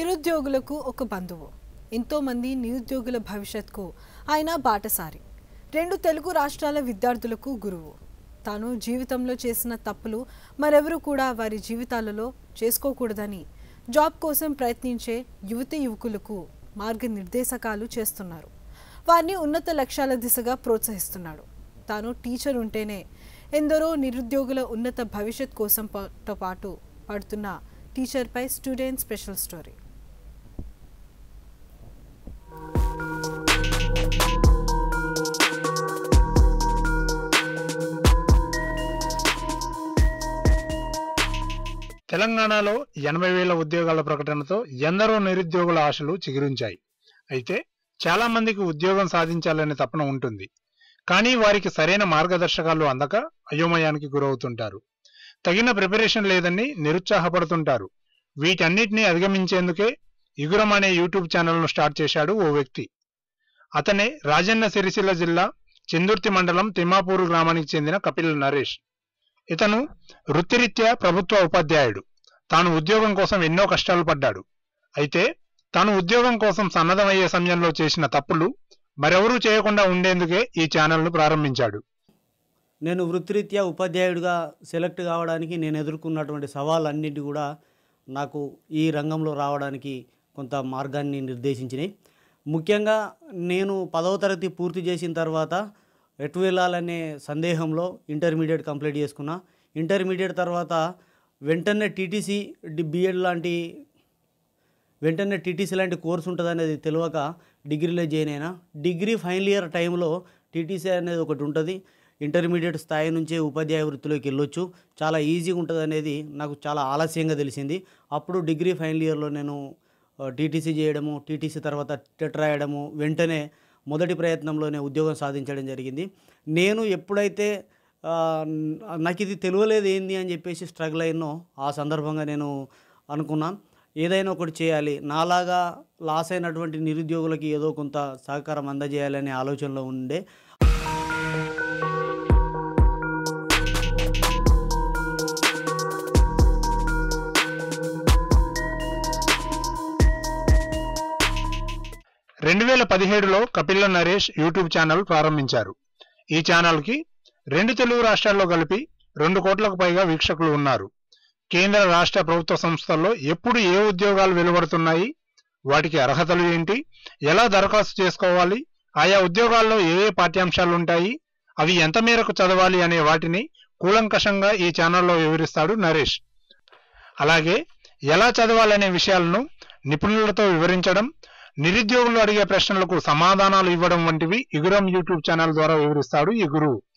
నిరుద్యోగులకు ఒక బంధువు ఎంతోమంది నిరుద్యోగుల భవిష్యత్కు ఆయన బాటసారి రెండు తెలుగు రాష్ట్రాల విద్యార్థులకు గురువు తాను జీవితంలో చేసిన తప్పులు మరెవరూ కూడా వారి జీవితాలలో చేసుకోకూడదని జాబ్ కోసం ప్రయత్నించే యువతి యువకులకు మార్గనిర్దేశకాలు చేస్తున్నారు వారిని ఉన్నత లక్ష్యాల దిశగా ప్రోత్సహిస్తున్నాడు తాను టీచర్ ఉంటేనే ఎందరో నిరుద్యోగుల ఉన్నత భవిష్యత్ కోసం తో పాటు పడుతున్న టీచర్పై స్టూడెంట్ స్పెషల్ స్టోరీ తెలంగాణలో ఎనభై వేల ఉద్యోగాల ప్రకటనతో ఎందరో నిరుద్యోగుల ఆశలు చిగురించాయి అయితే చాలా మందికి ఉద్యోగం సాధించాలనే తపన ఉంటుంది కానీ వారికి సరైన మార్గదర్శకాలు అందక అయోమయానికి గురవుతుంటారు తగిన ప్రిపరేషన్ లేదని నిరుత్సాహపడుతుంటారు వీటన్నిటిని అధిగమించేందుకే ఇగురం అనే యూట్యూబ్ ఛానల్ను స్టార్ట్ చేశాడు ఓ వ్యక్తి అతనే రాజన్న సిరిసిల్ల జిల్లా చెందుర్తి మండలం తిమ్మాపూరు గ్రామానికి చెందిన కపిల్ నరేష్ ఇతను వృత్తిరీత్యా ప్రభుత్వ ఉపాధ్యాయుడు తాను ఉద్యోగం కోసం ఎన్నో కష్టాలు పడ్డాడు అయితే తాను ఉద్యోగం కోసం సన్నద్ధమయ్యే సమయంలో చేసిన తప్పులు మరెవరూ చేయకుండా ఉండేందుకే ఈ ఛానల్ను ప్రారంభించాడు నేను వృత్తిరీత్యా ఉపాధ్యాయుడిగా సెలెక్ట్ కావడానికి నేను ఎదుర్కొన్నటువంటి సవాళ్ళన్నిటి కూడా నాకు ఈ రంగంలో రావడానికి కొంత మార్గాన్ని నిర్దేశించినాయి ముఖ్యంగా నేను పదవ తరగతి పూర్తి చేసిన తర్వాత ఎటు వెళ్ళాలనే సందేహంలో ఇంటర్మీడియట్ కంప్లీట్ చేసుకున్నా ఇంటర్మీడియట్ తర్వాత వెంటనే టీటీసీ బిఎడ్ లాంటి వెంటనే టీటీసీ లాంటి కోర్స్ ఉంటుంది అనేది తెలియక డిగ్రీలో జాయిన్ అయినా డిగ్రీ ఫైనల్ ఇయర్ టైంలో టీటీసీ అనేది ఒకటి ఉంటుంది ఇంటర్మీడియట్ స్థాయి నుంచే ఉపాధ్యాయ వృత్తిలోకి వెళ్ళొచ్చు చాలా ఈజీగా ఉంటుంది అనేది నాకు చాలా ఆలస్యంగా తెలిసింది అప్పుడు డిగ్రీ ఫైనల్ ఇయర్లో నేను టీటీసీ చేయడము టీటీసీ తర్వాత టెట్ రాయడము వెంటనే మొదటి ప్రయత్నంలోనే ఉద్యోగం సాధించడం జరిగింది నేను ఎప్పుడైతే ఆ, నాకు ఇది తెలియలేదు ఏంది అని చెప్పేసి స్ట్రగుల్ అయినో ఆ సందర్భంగా నేను అనుకున్నాను ఏదైనా ఒకటి చేయాలి నాలాగా లాస్ అయినటువంటి నిరుద్యోగులకి ఏదో కొంత సహకారం అందజేయాలనే ఆలోచనలో ఉండే రెండు వేల పదిహేడులో కపిల్ల నరేష్ యూట్యూబ్ ఛానల్ ప్రారంభించారు ఈ ఛానల్కి రెండు తెలుగు రాష్ట్రాల్లో కలిపి రెండు కోట్లకు పైగా వీక్షకులు ఉన్నారు కేంద్ర రాష్ట్ర ప్రభుత్వ సంస్థల్లో ఎప్పుడు ఏ ఉద్యోగాలు వెలువడుతున్నాయి వాటికి అర్హతలు ఏంటి ఎలా దరఖాస్తు చేసుకోవాలి ఆయా ఉద్యోగాల్లో ఏ ఏ పాఠ్యాంశాలు ఉంటాయి అవి ఎంత మేరకు చదవాలి అనే వాటిని కూలంకషంగా ఈ ఛానల్లో వివరిస్తాడు నరేష్ అలాగే ఎలా చదవాలనే విషయాలను నిపుణులతో వివరించడం నిరుద్యోగులు అడిగే ప్రశ్నలకు సమాధానాలు ఇవ్వడం వంటివి ఇగురం యూట్యూబ్ ఛానల్ ద్వారా వివరిస్తాడు ఈ గురువు